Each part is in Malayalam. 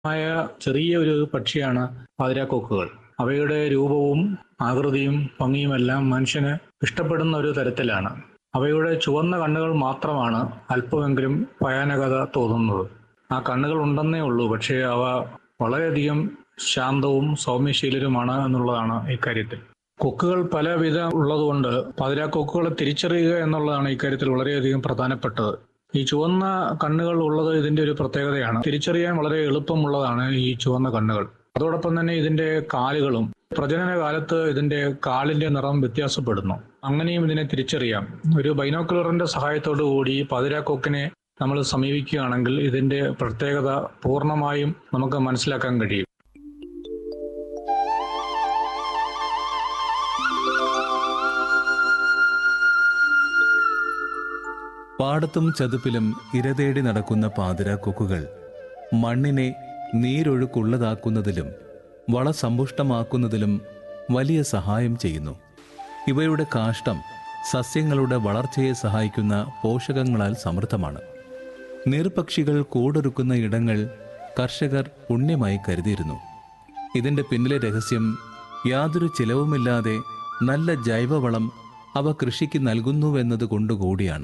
മായ ചെറിയ ഒരു പക്ഷിയാണ് പാതിരാക്കൊക്കുകൾ അവയുടെ രൂപവും ആകൃതിയും ഭംഗിയുമെല്ലാം മനുഷ്യന് ഇഷ്ടപ്പെടുന്ന ഒരു തരത്തിലാണ് അവയുടെ ചുവന്ന കണ്ണുകൾ മാത്രമാണ് അല്പമെങ്കിലും ഭയാനകത തോന്നുന്നത് ആ കണ്ണുകൾ ഉണ്ടെന്നേ ഉള്ളൂ പക്ഷേ അവ വളരെയധികം ശാന്തവും സൗമ്യശീലരുമാണ് എന്നുള്ളതാണ് ഇക്കാര്യത്തിൽ കൊക്കുകൾ പലവിധ ഉള്ളതുകൊണ്ട് പാതിരാക്കൊക്കുകളെ തിരിച്ചറിയുക എന്നുള്ളതാണ് ഇക്കാര്യത്തിൽ വളരെയധികം പ്രധാനപ്പെട്ടത് ഈ ചുവന്ന കണ്ണുകൾ ഉള്ളത് ഇതിന്റെ ഒരു പ്രത്യേകതയാണ് തിരിച്ചറിയാൻ വളരെ എളുപ്പമുള്ളതാണ് ഈ ചുവന്ന കണ്ണുകൾ അതോടൊപ്പം തന്നെ ഇതിന്റെ കാലുകളും പ്രജനന കാലത്ത് ഇതിന്റെ കാലിന്റെ നിറം വ്യത്യാസപ്പെടുന്നു അങ്ങനെയും ഇതിനെ തിരിച്ചറിയാം ഒരു ബൈനോക്കുലറിന്റെ സഹായത്തോടു കൂടി പാതിരാക്കൊക്കിനെ നമ്മൾ സമീപിക്കുകയാണെങ്കിൽ ഇതിന്റെ പ്രത്യേകത പൂർണ്ണമായും നമുക്ക് മനസ്സിലാക്കാൻ കഴിയും പാടത്തും ചതുപ്പിലും ഇരതേടി നടക്കുന്ന പാതിരാക്കൊക്കുകൾ മണ്ണിനെ നീരൊഴുക്കുള്ളതാക്കുന്നതിലും വളസമ്പുഷ്ടമാക്കുന്നതിലും വലിയ സഹായം ചെയ്യുന്നു ഇവയുടെ കാഷ്ടം സസ്യങ്ങളുടെ വളർച്ചയെ സഹായിക്കുന്ന പോഷകങ്ങളാൽ സമൃദ്ധമാണ് നീർപക്ഷികൾ കൂടൊരുക്കുന്ന ഇടങ്ങൾ കർഷകർ പുണ്യമായി കരുതിയിരുന്നു ഇതിന്റെ പിന്നിലെ രഹസ്യം യാതൊരു ചിലവുമില്ലാതെ നല്ല ജൈവവളം അവ കൃഷിക്ക് നൽകുന്നുവെന്നത് കൊണ്ടുകൂടിയാണ്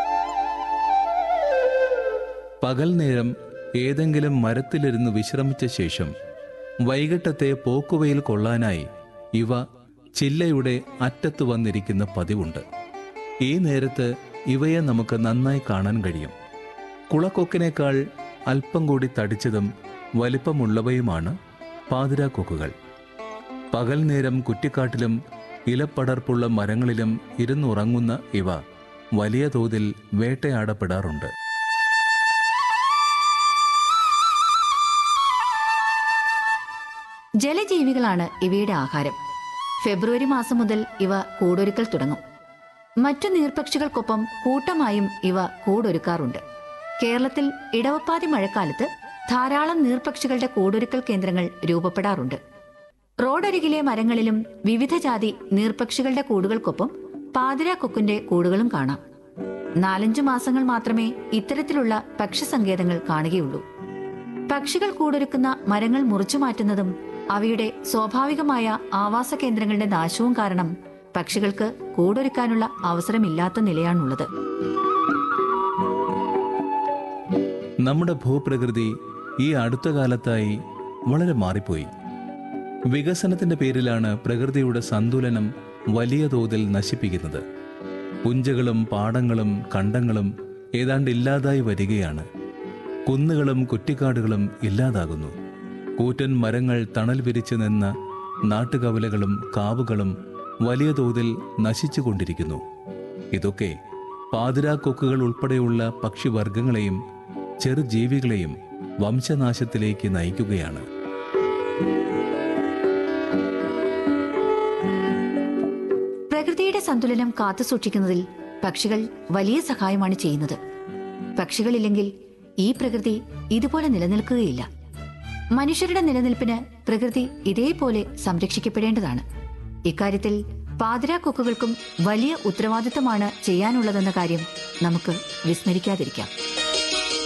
പകൽ നേരം ഏതെങ്കിലും മരത്തിലിരുന്ന് വിശ്രമിച്ച ശേഷം വൈകിട്ടത്തെ പോക്കുവയിൽ കൊള്ളാനായി ഇവ ചില്ലയുടെ അറ്റത്ത് വന്നിരിക്കുന്ന പതിവുണ്ട് ഈ നേരത്ത് ഇവയെ നമുക്ക് നന്നായി കാണാൻ കഴിയും കുളക്കൊക്കിനേക്കാൾ അല്പം കൂടി തടിച്ചതും വലിപ്പമുള്ളവയുമാണ് പാതിരാക്കൊക്കുകൾ പകൽ നേരം കുറ്റിക്കാട്ടിലും ഇലപ്പടർപ്പുള്ള മരങ്ങളിലും ഇരുന്നുറങ്ങുന്ന ഇവ വലിയ തോതിൽ വേട്ടയാടപ്പെടാറുണ്ട് ജലജീവികളാണ് ഇവയുടെ ആഹാരം ഫെബ്രുവരി മാസം മുതൽ ഇവ കൂടൊരുക്കൽ തുടങ്ങും മറ്റു നീർപക്ഷികൾക്കൊപ്പം കൂട്ടമായും ഇവ കൂടൊരുക്കാറുണ്ട് കേരളത്തിൽ ഇടവപ്പാതി മഴക്കാലത്ത് ധാരാളം നീർപക്ഷികളുടെ കൂടൊരുക്കൽ കേന്ദ്രങ്ങൾ രൂപപ്പെടാറുണ്ട് റോഡരികിലെ മരങ്ങളിലും വിവിധ ജാതി നീർപക്ഷികളുടെ കൂടുകൾക്കൊപ്പം പാതിരാക്കൊക്കിന്റെ കൂടുകളും കാണാം നാലഞ്ചു മാസങ്ങൾ മാത്രമേ ഇത്തരത്തിലുള്ള പക്ഷിസങ്കേതങ്ങൾ കാണുകയുള്ളൂ പക്ഷികൾ കൂടൊരുക്കുന്ന മരങ്ങൾ മുറിച്ചു മാറ്റുന്നതും അവയുടെ സ്വാഭാവികമായ ആവാസ കേന്ദ്രങ്ങളുടെ നാശവും കാരണം പക്ഷികൾക്ക് കൂടൊരുക്കാനുള്ള അവസരമില്ലാത്ത നിലയാണുള്ളത് നമ്മുടെ ഭൂപ്രകൃതി ഈ അടുത്ത കാലത്തായി വളരെ മാറിപ്പോയി വികസനത്തിന്റെ പേരിലാണ് പ്രകൃതിയുടെ സന്തുലനം വലിയ തോതിൽ നശിപ്പിക്കുന്നത് പുഞ്ചകളും പാടങ്ങളും കണ്ടങ്ങളും ഏതാണ്ട് ഇല്ലാതായി വരികയാണ് കുന്നുകളും കുറ്റിക്കാടുകളും ഇല്ലാതാകുന്നു കൂറ്റൻ മരങ്ങൾ തണൽ വിരിച്ചു നിന്ന നാട്ടുകവലകളും കാവുകളും വലിയ തോതിൽ നശിച്ചുകൊണ്ടിരിക്കുന്നു ഇതൊക്കെ പാതിരാക്കൊക്കുകൾ ഉൾപ്പെടെയുള്ള പക്ഷിവർഗങ്ങളെയും ചെറുജീവികളെയും വംശനാശത്തിലേക്ക് നയിക്കുകയാണ് പ്രകൃതിയുടെ സന്തുലനം കാത്തുസൂക്ഷിക്കുന്നതിൽ പക്ഷികൾ വലിയ സഹായമാണ് ചെയ്യുന്നത് പക്ഷികളില്ലെങ്കിൽ ഈ പ്രകൃതി ഇതുപോലെ നിലനിൽക്കുകയില്ല മനുഷ്യരുടെ നിലനിൽപ്പിന് പ്രകൃതി ഇതേപോലെ സംരക്ഷിക്കപ്പെടേണ്ടതാണ് ഇക്കാര്യത്തിൽ പാതിരാക്കൊക്കുകൾക്കും വലിയ ഉത്തരവാദിത്തമാണ് ചെയ്യാനുള്ളതെന്ന കാര്യം നമുക്ക് വിസ്മരിക്കാതിരിക്കാം